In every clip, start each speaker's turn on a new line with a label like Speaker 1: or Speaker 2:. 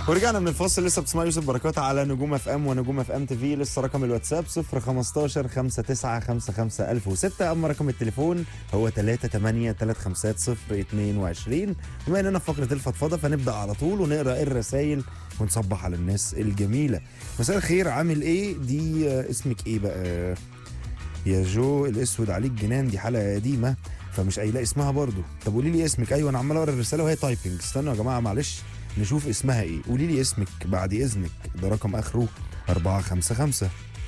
Speaker 1: ورجعنا من الفاصل لسه بتسمع يوسف بركات على نجوم اف ام ونجوم اف ام تي في لسه رقم الواتساب 015 59 1006 اما رقم التليفون هو 38 350 22 بما اننا في فقره الفضفضه فنبدا على طول ونقرا الرسائل ونصبح على الناس الجميله مساء الخير عامل ايه دي آه، اسمك ايه بقى يا جو الاسود عليك جنان دي حلقه قديمه فمش قايله اسمها برضو طب قولي لي اسمك ايوه انا عمال اقرا الرساله وهي تايبنج استنوا يا جماعه معلش نشوف اسمها ايه قولي لي اسمك بعد اذنك ده رقم اخره 455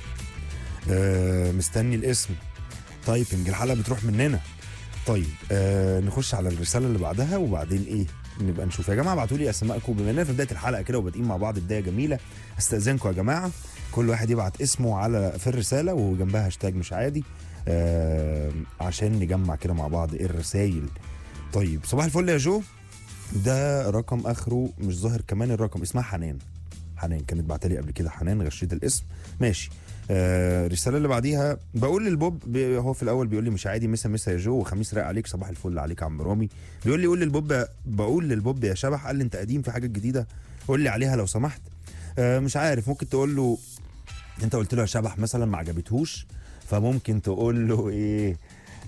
Speaker 1: آه مستني الاسم تايبنج الحلقه بتروح مننا طيب آه نخش على الرساله اللي بعدها وبعدين ايه نبقى نشوف يا جماعه ابعتوا لي اسمائكم بما اننا في بدايه الحلقه كده وبادئين مع بعض بدايه جميله استاذنكم يا جماعه كل واحد يبعت اسمه على في الرساله وجنبها هاشتاج مش عادي آه عشان نجمع كده مع بعض الرسايل طيب صباح الفل يا جو ده رقم اخره مش ظاهر كمان الرقم اسمها حنان حنان كانت بعتلي قبل كده حنان غشيت الاسم ماشي آه الرساله اللي بعديها بقول للبوب بي- هو في الاول بيقول لي مش عادي مسا مسا يا جو وخميس رايق عليك صباح الفل عليك يا عم رامي بيقول لي قول للبوب بقول للبوب يا شبح قال لي انت قديم في حاجه جديده قول لي عليها لو سمحت آه مش عارف ممكن تقول له انت قلت له يا شبح مثلا ما عجبتهوش فممكن تقول له ايه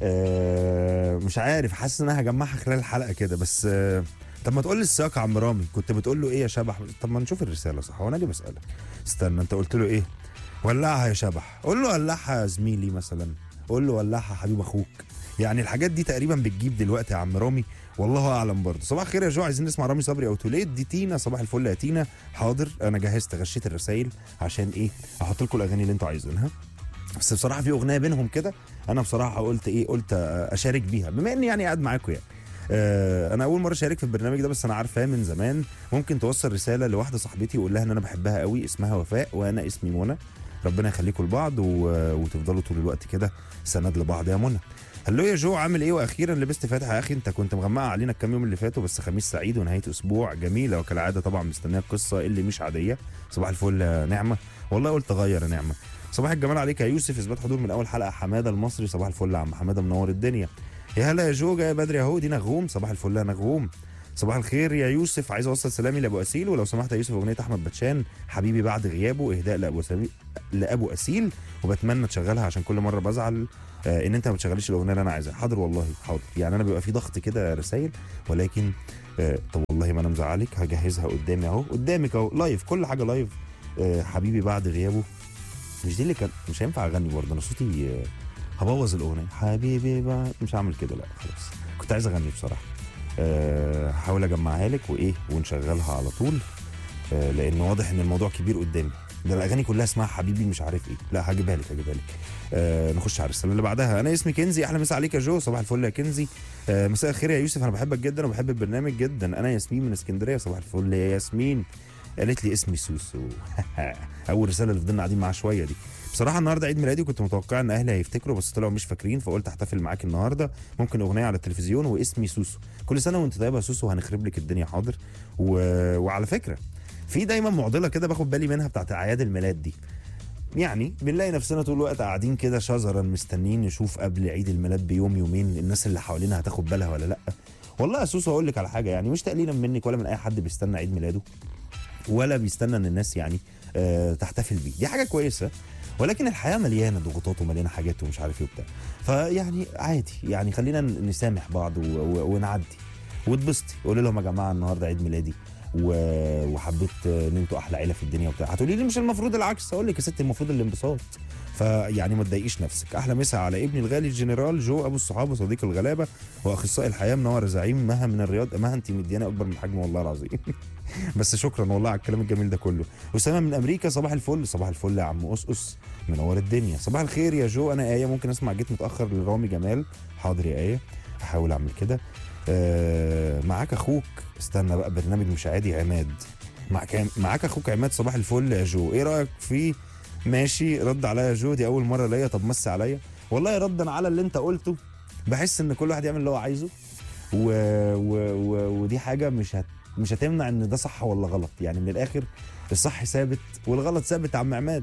Speaker 1: آه مش عارف حاسس ان انا هجمعها خلال الحلقه كده بس آه طب ما تقول لي السياق يا عم رامي كنت بتقول له ايه يا شبح طب ما نشوف الرساله صح وانا ليه بسالك استنى انت قلت له ايه ولعها يا شبح قول له ولعها يا زميلي مثلا قول له ولعها حبيب اخوك يعني الحاجات دي تقريبا بتجيب دلوقتي يا عم رامي والله اعلم برضه صباح الخير يا جو عايزين نسمع رامي صبري او توليد دي تينا صباح الفل يا تينا حاضر انا جهزت غشيت الرسايل عشان ايه احط لكم الاغاني اللي انتوا عايزينها بس بصراحه في اغنيه بينهم كده انا بصراحه قلت ايه قلت اشارك بيها بما اني يعني قاعد معاكم يعني آه انا اول مره اشارك في البرنامج ده بس انا عارفاه من زمان ممكن توصل رساله لواحده صاحبتي وقول لها ان انا بحبها قوي اسمها وفاء وانا اسمي منى ربنا يخليكم لبعض و... وتفضلوا طول الوقت كده سند لبعض يا منى هلو يا جو عامل ايه واخيرا لبست فاتح يا اخي انت كنت مغمقه علينا الكام يوم اللي فاتوا بس خميس سعيد ونهايه اسبوع جميله وكالعاده طبعا مستنيه القصه اللي مش عاديه صباح الفل يا نعمه والله قلت اغير يا نعمه صباح الجمال عليك يا يوسف اثبات حضور من اول حلقه حماده المصري صباح الفل يا عم حماده منور الدنيا يا هلا يا جو جاي بدري اهو دي نغوم صباح الفل يا نغوم صباح الخير يا يوسف عايز اوصل سلامي لابو اسيل ولو سمحت يا يوسف اغنيه احمد باتشان حبيبي بعد غيابه اهداء لابو سمي... لابو اسيل وبتمنى تشغلها عشان كل مره بزعل آه ان انت ما بتشغليش الاغنيه اللي انا عايزها حاضر والله حاضر يعني انا بيبقى في ضغط كده رسايل ولكن آه طب والله ما انا مزعلك هجهزها قدامي اهو قدامك اهو لايف كل حاجه لايف آه حبيبي بعد غيابه مش دي اللي كان مش هينفع اغني برضه انا صوتي آه هبوظ الاغنيه حبيبي بعد مش هعمل كده لا خلاص كنت عايز اغني بصراحه آه، هحاول اجمعها لك وايه ونشغلها على طول آه، لان واضح ان الموضوع كبير قدامي ده الاغاني كلها اسمها حبيبي مش عارف ايه لا هجيبها لك هجيبها لك آه نخش على الرساله اللي بعدها انا اسمي كنزي احلى مسا عليك يا جو صباح الفل يا كنزي آه مساء الخير يا يوسف انا بحبك جدا وبحب البرنامج جدا انا ياسمين من اسكندريه صباح الفل يا ياسمين قالت لي اسمي سوسو اول رساله اللي فضلنا قاعدين معاها شويه دي بصراحه النهارده عيد ميلادي كنت متوقع ان اهلي هيفتكروا بس طلعوا مش فاكرين فقلت احتفل معاك النهارده ممكن اغنيه على التلفزيون واسمي سوسو كل سنه وانت طيبه يا سوسو هنخرب لك الدنيا حاضر و... وعلى فكره في دايما معضله كده باخد بالي منها بتاعت اعياد الميلاد دي يعني بنلاقي نفسنا طول الوقت قاعدين كده شزرا مستنيين نشوف قبل عيد الميلاد بيوم يومين الناس اللي حوالينا هتاخد بالها ولا لا والله يا سوسو هقول لك على حاجه يعني مش تقليلا منك ولا من اي حد بيستنى عيد ميلاده ولا بيستنى ان الناس يعني آه تحتفل بيه دي حاجه كويسه ولكن الحياه مليانه ضغوطات ومليانه حاجات ومش عارف ايه وبتاع فيعني عادي يعني خلينا نسامح بعض و... و... ونعدي واتبسطي قولي لهم يا جماعه النهارده عيد ميلادي و... وحبيت ان انتوا احلى عيله في الدنيا وبتاع هتقولي لي مش المفروض العكس اقول لك يا ستي المفروض الانبساط فيعني ما تضايقيش نفسك احلى مسا على ابني الغالي الجنرال جو ابو الصحابه صديق الغلابه واخصائي الحياه منور زعيم مها من الرياض مها انت مديانه اكبر من حجم والله العظيم بس شكرا والله على الكلام الجميل ده كله اسامه من امريكا صباح الفل صباح الفل يا عم اسقس منور الدنيا صباح الخير يا جو انا ايه ممكن اسمع جيت متاخر لرامي جمال حاضر يا ايه هحاول اعمل كده آه معاك اخوك استنى بقى برنامج مش عادي عماد معاك معاك اخوك عماد صباح الفل يا جو ايه رايك في ماشي رد عليا يا جو دي اول مره ليا طب مس عليا والله ردا على اللي انت قلته بحس ان كل واحد يعمل اللي هو عايزه و... و... و... ودي حاجه مش هت... مش هتمنع ان ده صح ولا غلط يعني من الاخر الصح ثابت والغلط ثابت يا عم عماد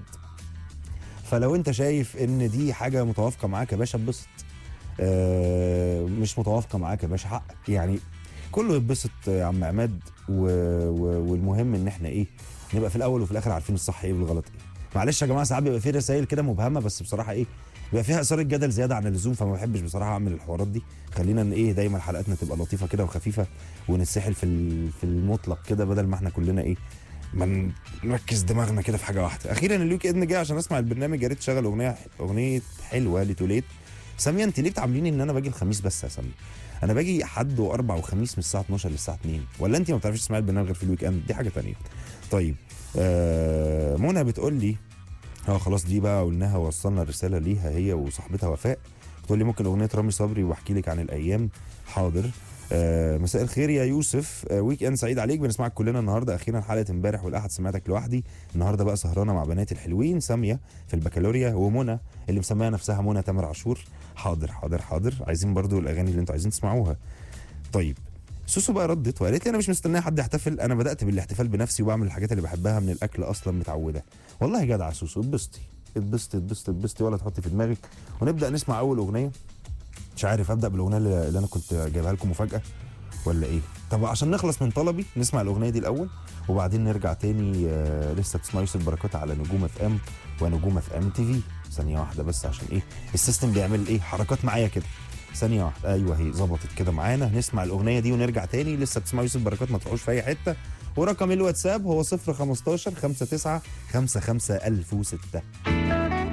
Speaker 1: فلو انت شايف ان دي حاجه متوافقه معاك يا باشا اتبسط آه مش متوافقه معاك يا باشا حقك يعني كله يتبسط يا عم عماد و... و... والمهم ان احنا ايه نبقى في الاول وفي الاخر عارفين الصح ايه والغلط ايه معلش يا جماعه ساعات بيبقى في رسائل كده مبهمه بس بصراحه ايه بيبقى فيها اثاره جدل زياده عن اللزوم فما بحبش بصراحه اعمل الحوارات دي خلينا ان ايه دايما حلقاتنا تبقى لطيفه كده وخفيفه ونتسحل في ال- في المطلق كده بدل ما احنا كلنا ايه ما نركز دماغنا كده في حاجه واحده اخيرا الويك اند جاي عشان اسمع البرنامج يا ريت تشغل اغنيه اغنيه حلوه لتوليت ساميه انت ليه بتعامليني ان انا باجي الخميس بس يا ساميه انا باجي حد واربع وخميس من الساعه 12 للساعه 2 ولا انت ما بتعرفيش تسمعي البرنامج غير في الويك اند دي حاجه تانية طيب آه منى بتقول لي اه خلاص دي بقى قلناها وصلنا الرساله ليها هي وصاحبتها وفاء بتقول لي ممكن اغنيه رامي صبري واحكي لك عن الايام حاضر آه مساء الخير يا يوسف آه ويك اند سعيد عليك بنسمعك كلنا النهارده اخيرا حلقه امبارح والاحد سمعتك لوحدي النهارده بقى سهرانه مع بناتي الحلوين ساميه في البكالوريا ومنى اللي مسميه نفسها منى تامر عاشور حاضر حاضر حاضر عايزين برضو الاغاني اللي انتوا عايزين تسمعوها طيب سوسو بقى ردت وقالت لي انا مش مستنيه حد يحتفل انا بدات بالاحتفال بنفسي وبعمل الحاجات اللي بحبها من الاكل اصلا متعوده والله جدع سوسو اتبسطي اتبسطي اتبسطي اتبسطي ولا تحطي في دماغك ونبدا نسمع اول اغنيه مش عارف ابدا بالاغنيه اللي اللي انا كنت جايبها لكم مفاجاه ولا ايه طب عشان نخلص من طلبي نسمع الاغنيه دي الاول وبعدين نرجع تاني آه لسه بتسمع يوسف بركات على نجوم اف ام ونجوم اف ام تي في ثانيه واحده بس عشان ايه السيستم بيعمل ايه حركات معايا كده ثانيه واحده ايوه هي ظبطت كده معانا نسمع الاغنيه دي ونرجع تاني لسه بتسمع يوسف بركات ما تروحوش في اي حته ورقم الواتساب هو 015 59 55 1006